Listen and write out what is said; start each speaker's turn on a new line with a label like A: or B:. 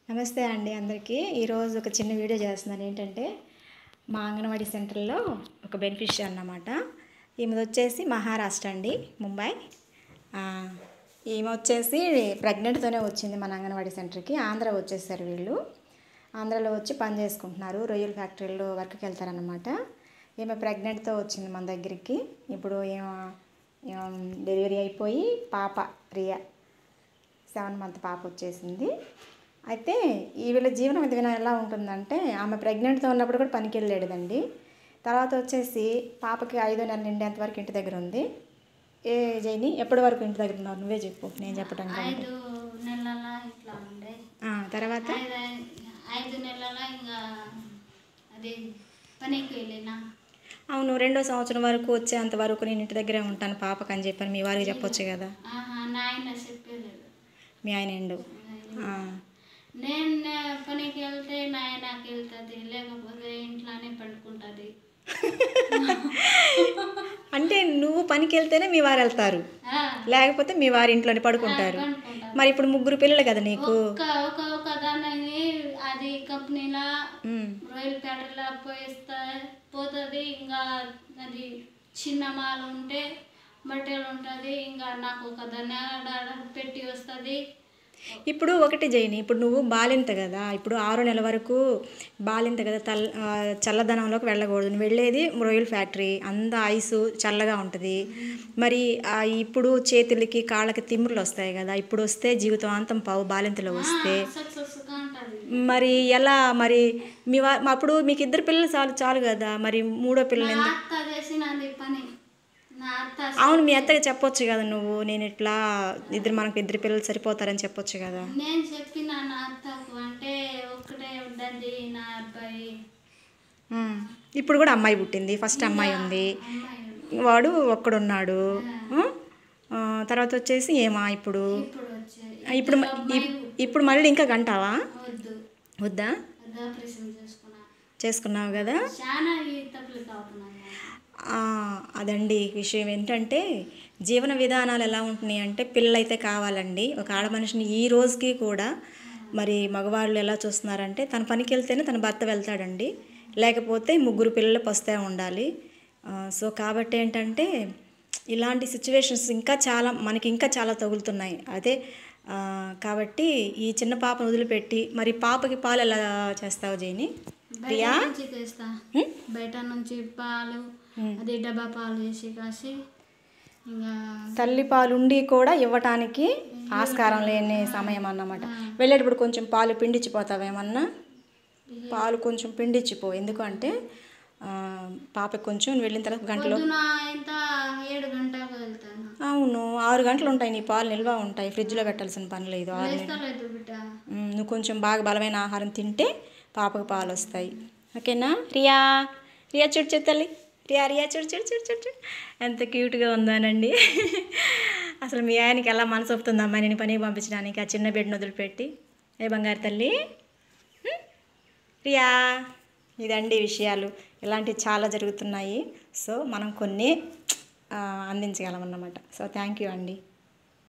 A: నమస్తే అండి అందరికీ ఈరోజు ఒక చిన్న వీడియో చేస్తున్నాను ఏంటంటే మా అంగన్వాడీ సెంటర్లో ఒక బెనిఫిషియర్ అన్నమాట ఈమె వచ్చేసి మహారాష్ట్ర అండి ముంబై ఆ, ఈమె వచ్చేసి ప్రెగ్నెంట్తోనే వచ్చింది మన అంగన్వాడీ సెంటర్కి ఆంధ్ర వచ్చేసారు వీళ్ళు ఆంధ్రాలో వచ్చి పని చేసుకుంటున్నారు రొయ్యల ఫ్యాక్టరీలో వర్క్కి వెళ్తారనమాట ఈమె ప్రెగ్నెంట్తో వచ్చింది మన దగ్గరికి ఇప్పుడు ఈమె ఈమె డెలివరీ అయిపోయి పాప రియా సెవెన్ మంత్ పాప వచ్చేసింది అయితే ఈ వీళ్ళ జీవన విధానం ఎలా ఉంటుందంటే ఆమె ప్రెగ్నెంట్తో ఉన్నప్పుడు కూడా పనికి వెళ్ళలేదండి తర్వాత వచ్చేసి పాపకి ఐదో నెల నిండేంత వరకు ఇంటి దగ్గర ఉంది ఏ జైని ఎప్పటి వరకు ఇంటి దగ్గర ఉన్నారు నువ్వే చెప్పు నేను చెప్పడం కంటే.
B: ఐదు నెలల ఇట్లా ఉండే
A: ఆ, తర్వాత
B: ఐదు ఐదు నెలల ఇంకా అది పనికి వెళ్ళిన
A: అవును రెండో సంవత్సరం వరకు వచ్చేంత వరకు నేను ఇంటి దగ్గరే ఉంటాను పాపకు అని చెప్పని మీ వారికి చెప్పొచ్చు కదా
B: ఆహా నాయన చెప్పలేదు
A: మీ ఆయన ఎండు ఆ,
B: నేను నే- పనికి వెళ్తే నాయనకి వెళ్తుంది లేకపోతే ఇంట్లోనే పండుకుంటుంది
A: అంటే నువ్వు పనికి వెళ్తేనే మీ వారు వెళ్తారు
B: ఆ,
A: లేకపోతే మీ వారి ఇంట్లోనే పడుకుంటారు
B: పండుకుంటారు
A: మరి ఇప్పుడు ముగ్గురు పిల్లలు కదా నీకు
B: ఒక్క ఒక ఒక దాన్ని అది కంపెనీలా
A: ఉమ్.
B: రొయ్యల ప్యాటర్లా పోయిస్తా పోతుంది ఇంకా అది చిన్న మాల ఉంటే బట్టలు ఉంటుంది ఇంకా నాకు ఒక దాన్ని ఆడ పెట్టి వస్తుంది
A: ఇప్పుడు ఒకటి జైని ఇప్పుడు నువ్వు బాలింత కదా ఇప్పుడు ఆరో నెల వరకు బాలింత కదా తల్ ఆ, చల్లదనంలోకి వెళ్ళకూడదు నువ్వు వెళ్ళేది రొయ్యల ఫ్యాక్టరీ అంత ఐస్ చల్లగా ఉంటుంది మరి ఆ, ఇప్పుడు చేతులకి కాళ్ళకి తిమ్మురులు వస్తాయి కదా ఇప్పుడు వస్తే జీవితాంతం పావు బాలింతలో వస్తే
B: సక్సెస్గా ఉంటుంది
A: మరి ఎలా మరి మీ వా అప్పుడు మీకు ఇద్దరు పిల్లలు చాలు చాలు కదా మరి మూడో పిల్లలు
B: నా
A: ఎందుకు
B: అత్త చేసినది పని నా అత్త
A: అవును మీ అత్తకి చెప్పొచ్చు కదా నువ్వు నేను ఇట్లా ఇద్దరు మనకు ఇద్దరు పిల్లలు సరిపోతారని చెప్పొచ్చు కదా
B: నేను చెప్పిన నా అత్తకు అంటే ఒక్కటే ఉంటుంది నా అబ్బాయి
A: ఉమ్. ఇప్పుడు కూడా అమ్మాయి పుట్టింది ఫస్ట్ అమ్మాయి ఉంది
B: అమ్మాయి
A: వాడు ఒక్కడున్నాడు ఉమ్. ఆ, తర్వాత వచ్చేసి ఏమా ఇప్పుడు
B: ఇప్పుడు వచ్చే
A: ఇప్పుడు మ- ఇప్- ఇప్పుడు మళ్ళీ ఇంకా గంటావా
B: వద్దు
A: వద్దా
B: అది ఆపరేషన్ చేసుకున్నా
A: చేసుకున్నావు కదా
B: చాలా ఈ తప్పులు అవుతున్నాను
A: ఆ, అదండి విషయం ఏంటంటే జీవన విధానాలు ఎలా ఉంటున్నాయి అంటే పిల్లలైతే కావాలండి ఒక ఆడ మనిషిని ఈ రోజుకి కూడా మరి మగవాళ్ళు ఎలా చూస్తున్నారంటే తన పనికి వెళ్తేనే తన భర్త వెళ్తాడండి లేకపోతే ముగ్గురు పిల్లలు పస్తే ఉండాలి ఆ, సో కాబట్టి ఏంటంటే ఇలాంటి సిచ్యువేషన్స్ ఇంకా చాలా మనకి ఇంకా చాలా తగులుతున్నాయి అదే ఆ, కాబట్టి ఈ చిన్న పాపను వదిలిపెట్టి మరి పాపకి పాలు ఎలా చేస్తావు జైని
B: బయట
A: ప్రియా
B: నుంచి తెస్తా
A: హ్మ్?
B: బయట నుంచి పాలు అది డబ్బా పాలు వేసి కాసి ఇంకా
A: తల్లి పాలుండి కూడా ఇవ్వటానికి ఆస్కారం లేని సమయం అన్నమాట వెళ్ళేటప్పుడు కొంచెం పాలు పిండిచ్చిపోతావేమన్నా పాలు కొంచెం పిండిచ్చిపో ఎందుకంటే ఆ, పాపకి కొంచెం వెళ్ళిన తర్వాత గంటలో
B: పొద్దున ఇంత ఏడు గంటలకు వెళ్తాను
A: అవును ఆరు గంటలు ఉంటాయి నీ పాలు నిల్వ ఉంటాయి ఫ్రిడ్జ్లో పెట్టాల్సిన పని లేదు ఆరు నెలలు.
B: వేస్తలేదు బిడ్డ
A: ఉమ్, నువ్వు కొంచెం బాగా బలమైన ఆహారం తింటే పాపకు పాలు వస్తాయి ఓకేనా రియా రియా చూడు చూడు తల్లి రియా రియా చూడు చూడు చూడు చూడు చూడు ఎంత క్యూట్గా ఉందానండి అసలు మీ ఆయనకి ఎలా మనసు ఒప్పుతుందమ్మా నేను పనికి పంపించడానికి ఆ చిన్న బిడ్డను వదిలిపెట్టి ఏ బంగారు తల్లి ఉమ్, రియా ఇదండి విషయాలు ఇలాంటివి చాలా జరుగుతున్నాయి సో మనం కొన్ని ఆ, అందించగలం అన్నమాట సో థ్యాంక్ యూ అండి